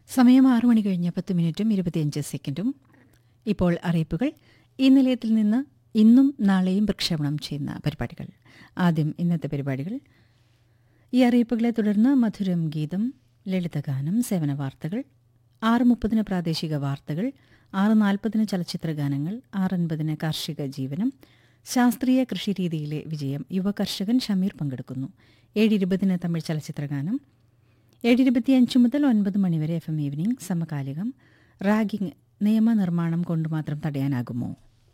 സമയം ആറു മണി കഴിഞ്ഞ പത്ത് മിനിറ്റും ഇരുപത്തിയഞ്ച് സെക്കൻഡും ഇപ്പോൾ അറിയിപ്പുകൾ ഈ നിലയത്തിൽ നിന്ന് ഇന്നും നാളെയും പ്രക്ഷേപണം ചെയ്യുന്ന പരിപാടികൾ ആദ്യം ഇന്നത്തെ പരിപാടികൾ ഈ അറിയിപ്പുകളെ തുടർന്ന് മധുരം ഗീതം ലളിതഗാനം സേവന വാർത്തകൾ ആറ് മുപ്പതിന് പ്രാദേശിക വാർത്തകൾ ആറ് നാൽപ്പതിന് ചലച്ചിത്ര ഗാനങ്ങൾ ആറ് അൻപതിന് കാർഷിക ജീവനം ശാസ്ത്രീയ കൃഷിരീതിയിലെ വിജയം യുവ കർഷകൻ ഷമീർ പങ്കെടുക്കുന്നു ഏഴ് ഇരുപതിന് തമിഴ് ചലച്ചിത്ര ഗാനം ഏഴ് ഇരുപത്തിയഞ്ച് മുതൽ ഒൻപത് മണിവരെ എഫ് എം ഈവനിംഗ് സമകാലികം റാഗിംഗ് നിയമനിർമ്മാണം കൊണ്ട് മാത്രം തടയാനാകുമോ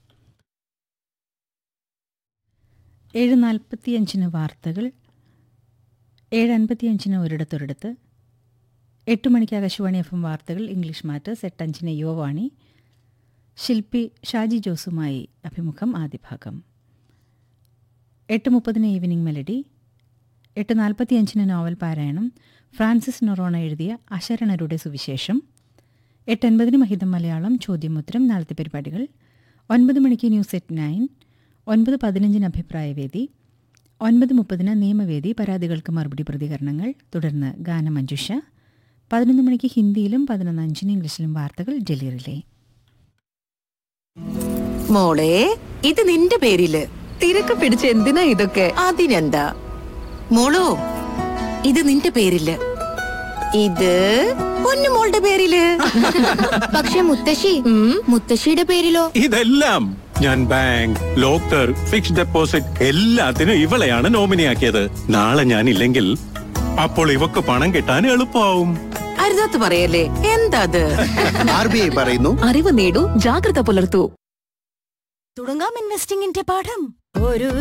ഏഴ് നാൽപ്പത്തിയഞ്ചിന് വാർത്തകൾ ഏഴ് അൻപത്തിയഞ്ചിന് ഒരിടത്തൊരിടത്ത് എട്ട് മണിക്ക് ആകാശവാണി എഫ് എം വാർത്തകൾ ഇംഗ്ലീഷ് മാറ്റേഴ്സ് എട്ടഞ്ചിന് യുവവാണി ശില്പി ഷാജി ജോസുമായി അഭിമുഖം ആദ്യ ഭാഗം എട്ട് മുപ്പതിന് ഈവനിംഗ് മെലഡി എട്ട് നാൽപ്പത്തിയഞ്ചിന് നോവൽ പാരായണം ഫ്രാൻസിസ് നൊറോണ എഴുതിയ അശരണരുടെ സുവിശേഷം എട്ടൻപതിന് മഹിതം മലയാളം ചോദ്യമുത്തരം നാളത്തെ പരിപാടികൾ ഒൻപത് മണിക്ക് ന്യൂസ് എറ്റ് നയൻ ഒൻപത് പതിനഞ്ചിന് അഭിപ്രായവേദി ഒൻപത് മുപ്പതിന് നിയമവേദി പരാതികൾക്ക് മറുപടി പ്രതികരണങ്ങൾ തുടർന്ന് ഗാനമഞ്ജുഷ പതിനൊന്ന് മണിക്ക് ഹിന്ദിയിലും പതിനൊന്ന് അഞ്ചിന് ഇംഗ്ലീഷിലും വാർത്തകൾ ഡൽഹിയിലെ മോളെ ഇത് നിന്റെ പേരില് തിരക്ക് പിടിച്ച് എന്തിനാ ഇതൊക്കെ അതിനെന്താ മോളോ ഇത് നിന്റെ പേരില് ഇത് പൊന്നുമോളുടെ പേരില് പക്ഷെ മുത്തശ്ശി മുത്തശ്ശിയുടെ പേരിലോ ഇതെല്ലാം ഞാൻ ബാങ്ക് ലോക്കർ ഫിക്സ്ഡ് ഡെപ്പോസിറ്റ് എല്ലാത്തിനും ഇവളെയാണ് നോമിനിയാക്കിയത് നാളെ ഞാൻ ഇല്ലെങ്കിൽ അപ്പോൾ ഇവക്ക് പണം കിട്ടാൻ എളുപ്പമാവും അരുതാത്ത് പറയല്ലേ എന്താ അത് ആർ ബി ഐ പറയുന്നു അറിവ് നേടൂ ജാഗ്രത പുലർത്തൂ തുടങ്ങാം ഇൻവെസ്റ്റിംഗിന്റെ പാഠം ഒരു